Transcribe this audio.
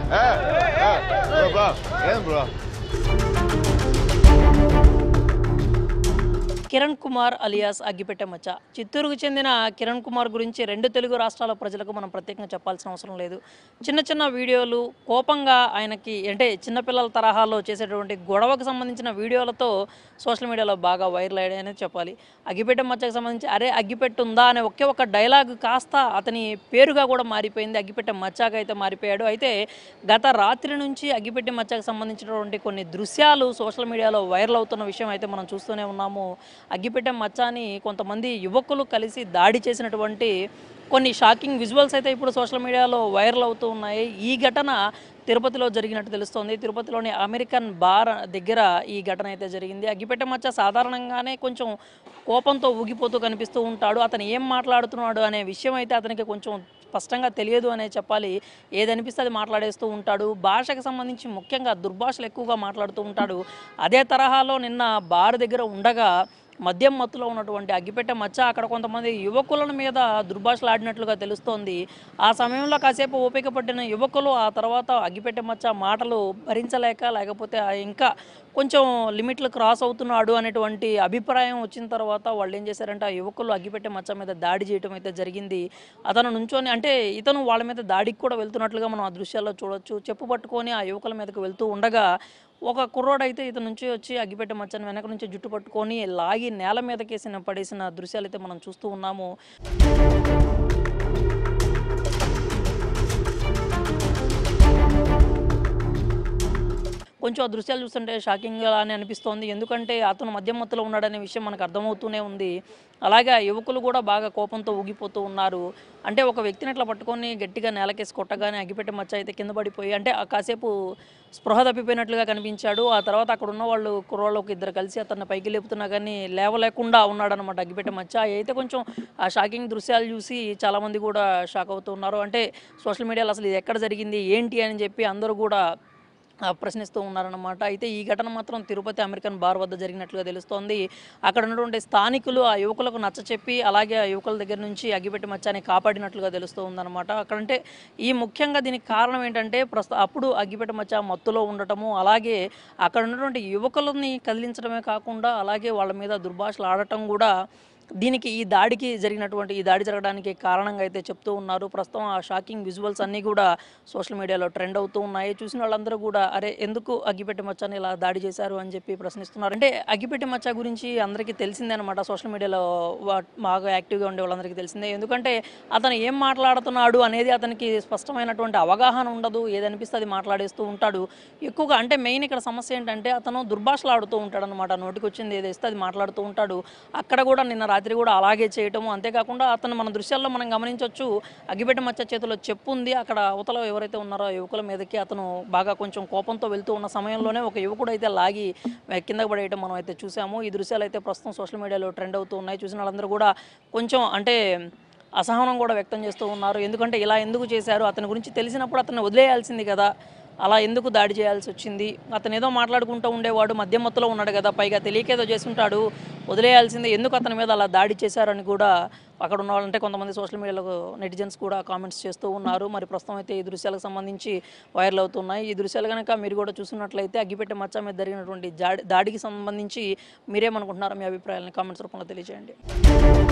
bro bro ఏం bro Kiran Kumar alias అగ్గిపెట్టె మచ్చ చిత్తూరుకు చెందిన కిరణ్ కుమార్ గురించి రెండు తెలుగు రాష్ట్రాల ప్రజలకు మనం ప్రత్యేకంగా చెప్పాల్సిన అవసరం లేదు చిన్న చిన్న వీడియోలు కోపంగా ఆయనకి అంటే చిన్నపిల్లల తరహాలో చేసేటువంటి గొడవకు సంబంధించిన వీడియోలతో సోషల్ మీడియాలో బాగా వైరల్ అయ్యాయని చెప్పాలి అగ్గిపెట్టె మచ్చకు సంబంధించి అరే అగ్గిపెట్టు ఉందా అనే ఒకే ఒక డైలాగ్ కాస్త అతని పేరుగా కూడా మారిపోయింది అగ్గిపెట్టె మచ్చాగా అయితే మారిపోయాడు అయితే గత రాత్రి నుంచి అగ్గిపెట్టె మచ్చకు సంబంధించినటువంటి కొన్ని దృశ్యాలు సోషల్ మీడియాలో వైరల్ అవుతున్న విషయం అయితే మనం చూస్తూనే ఉన్నాము అగ్గిపెట్టె మచ్చాని కొంతమంది యువకులు కలిసి దాడి చేసినటువంటి కొన్ని షాకింగ్ విజువల్స్ అయితే ఇప్పుడు సోషల్ మీడియాలో వైరల్ అవుతూ ఉన్నాయి ఈ ఘటన తిరుపతిలో జరిగినట్టు తెలుస్తోంది తిరుపతిలోని అమెరికన్ బార్ దగ్గర ఈ ఘటన అయితే జరిగింది అగ్గిపెట్టె మచ్చ సాధారణంగానే కొంచెం కోపంతో ఊగిపోతూ కనిపిస్తూ ఉంటాడు అతను ఏం మాట్లాడుతున్నాడు అనే విషయం అయితే అతనికి కొంచెం స్పష్టంగా తెలియదు అనే చెప్పాలి ఏది అనిపిస్తే అది మాట్లాడేస్తూ ఉంటాడు భాషకు సంబంధించి ముఖ్యంగా దుర్భాషలు ఎక్కువగా మాట్లాడుతూ ఉంటాడు అదే తరహాలో నిన్న బార్ దగ్గర ఉండగా మద్యం మత్తులో ఉన్నటువంటి అగ్గిపెట్టె మచ్చ అక్కడ కొంతమంది యువకుల మీద దుర్భాషలు ఆడినట్లుగా తెలుస్తోంది ఆ సమయంలో కాసేపు ఓపిక పట్టిన యువకులు ఆ తర్వాత అగ్గిపెట్టె మచ్చ మాటలు భరించలేక లేకపోతే ఆ ఇంకా కొంచెం లిమిట్లు క్రాస్ అవుతున్నాడు అనేటువంటి అభిప్రాయం వచ్చిన తర్వాత వాళ్ళు ఏం చేశారంటే ఆ యువకులు అగ్గిపెట్టె మచ్చ మీద దాడి చేయడం అయితే జరిగింది అతను నుంచొని అంటే ఇతను వాళ్ళ మీద దాడికి కూడా వెళ్తున్నట్లుగా మనం ఆ దృశ్యాల్లో చూడొచ్చు చెప్పు పట్టుకొని ఆ యువకుల మీదకి వెళ్తూ ఉండగా ఒక కుర్రోడు అయితే ఇతను నుంచి వచ్చి అగ్గిపెట్టె మచ్చని వెనక నుంచి జుట్టు పట్టుకొని లాగి నేల మీదకేసిన పడేసిన దృశ్యాలు అయితే మనం చూస్తూ ఉన్నాము కొంచెం ఆ దృశ్యాలు చూస్తుంటే షాకింగ్గా అని అనిపిస్తోంది ఎందుకంటే అతను మద్యం మత్తులో ఉన్నాడనే విషయం మనకు అర్థమవుతూనే ఉంది అలాగే ఆ యువకులు కూడా బాగా కోపంతో ఊగిపోతూ ఉన్నారు అంటే ఒక వ్యక్తిని ఇట్లా పట్టుకొని గట్టిగా నేలకేసి కొట్టగానే అగ్గిపెట్టి మచ్చ అయితే కింద పడిపోయి అంటే ఆ కాసేపు స్పృహ తప్పిపోయినట్లుగా కనిపించాడు ఆ తర్వాత అక్కడ ఉన్న వాళ్ళు కుర్రోళ్ళు ఒక ఇద్దరు కలిసి అతన్ని పైకి లేపుతున్నా కానీ లేవలేకుండా ఉన్నాడనమాట అగ్గిపెట్టె మచ్చ అయితే కొంచెం ఆ షాకింగ్ దృశ్యాలు చూసి చాలామంది కూడా షాక్ అవుతూ ఉన్నారు అంటే సోషల్ మీడియాలో అసలు ఇది ఎక్కడ జరిగింది ఏంటి అని చెప్పి అందరూ కూడా ఆ, ప్రశ్నిస్తూ ఉన్నారన్నమాట అయితే ఈ ఘటన మాత్రం తిరుపతి అమెరికన్ బార్ వద్ద జరిగినట్లుగా తెలుస్తోంది అక్కడ ఉన్నటువంటి స్థానికులు ఆ యువకులకు నచ్చ చెప్పి అలాగే ఆ యువకుల దగ్గర నుంచి అగ్గిపెట్టి మచ్చాన్ని కాపాడినట్లుగా తెలుస్తూ ఉందన్నమాట అక్కడంటే ఈ ముఖ్యంగా దీనికి కారణం ఏంటంటే ప్రస్తుతం అప్పుడు అగ్గిపెట్టి మచ్చ మత్తులో ఉండటము అలాగే అక్కడ ఉన్నటువంటి యువకులని కదిలించడమే కాకుండా అలాగే వాళ్ళ మీద దుర్భాషలు ఆడటం కూడా దీనికి ఈ దాడికి జరిగినటువంటి ఈ దాడి జరగడానికి కారణంగా అయితే చెప్తూ ఉన్నారు ప్రస్తుతం ఆ షాకింగ్ విజువల్స్ అన్నీ కూడా సోషల్ మీడియాలో ట్రెండ్ అవుతూ ఉన్నాయి చూసిన వాళ్ళందరూ కూడా అరే ఎందుకు అగ్గిపెట్టి మచ్చని ఇలా దాడి చేశారు అని చెప్పి ప్రశ్నిస్తున్నారు అంటే అగ్గిపెట్టి మచ్చ గురించి అందరికీ తెలిసిందే అనమాట సోషల్ మీడియాలో వా- బాగా యాక్టివ్గా ఉండే వాళ్ళందరికీ తెలిసిందే ఎందుకంటే అతను ఏం మాట్లాడుతున్నాడు అనేది అతనికి స్పష్టమైనటువంటి అవగాహన ఉండదు ఏదనిపిస్తే అది మాట్లాడేస్తూ ఉంటాడు ఎక్కువగా అంటే మెయిన్ ఇక్కడ సమస్య ఏంటంటే అతను దుర్భాషలు ఆడుతూ ఉంటాడు అనమాట నోటికి వచ్చింది ఏదేస్తే అది మాట్లాడుతూ ఉంటాడు అక్కడ కూడా నిన్న రాత్రి కూడా అలాగే చేయటము అంతేకాకుండా అతను మన దృశ్యాల్లో మనం గమనించవచ్చు అగ్గిపెట్టి మచ్చ చేతిలో చెప్పు ఉంది అక్కడ అవతల ఎవరైతే ఉన్నారో ఆ యువకుల మీదకి అతను బాగా కొంచెం కోపంతో వెళ్తూ ఉన్న సమయంలోనే ఒక యువకుడు అయితే లాగి ఆ, కిందకు పడేయటం మనం అయితే చూసాము ఈ దృశ్యాలు అయితే ప్రస్తుతం సోషల్ మీడియాలో ట్రెండ్ అవుతూ ఉన్నాయి చూసిన వాళ్ళందరూ కూడా కొంచెం అంటే అసహనం కూడా వ్యక్తం చేస్తూ ఉన్నారు ఎందుకంటే ఇలా ఎందుకు చేశారు అతని గురించి తెలిసినప్పుడు అతన్ని వదిలేయాల్సింది కదా అలా ఎందుకు దాడి చేయాల్సి వచ్చింది అతను ఏదో మాట్లాడుకుంటూ ఉండేవాడు మధ్య మత్తులో ఉన్నాడు కదా పైగా తెలియకేదో చేసుంటాడు వదిలేయాల్సింది ఎందుకు అతని మీద అలా దాడి చేశారని కూడా అక్కడ ఉన్న వాళ్ళంటే కొంతమంది సోషల్ మీడియాలో నెటిజన్స్ కూడా కామెంట్స్ చేస్తూ ఉన్నారు మరి ప్రస్తుతం అయితే ఈ దృశ్యాలకు సంబంధించి వైరల్ అవుతున్నాయి ఈ దృశ్యాలు కనుక మీరు కూడా చూసినట్లయితే అగ్గిపెట్టె మచ్చ మీద జరిగినటువంటి జాడి దాడికి సంబంధించి మీరేమనుకుంటున్నారో మీ అభిప్రాయాలను కామెంట్స్ రూపంలో తెలియజేయండి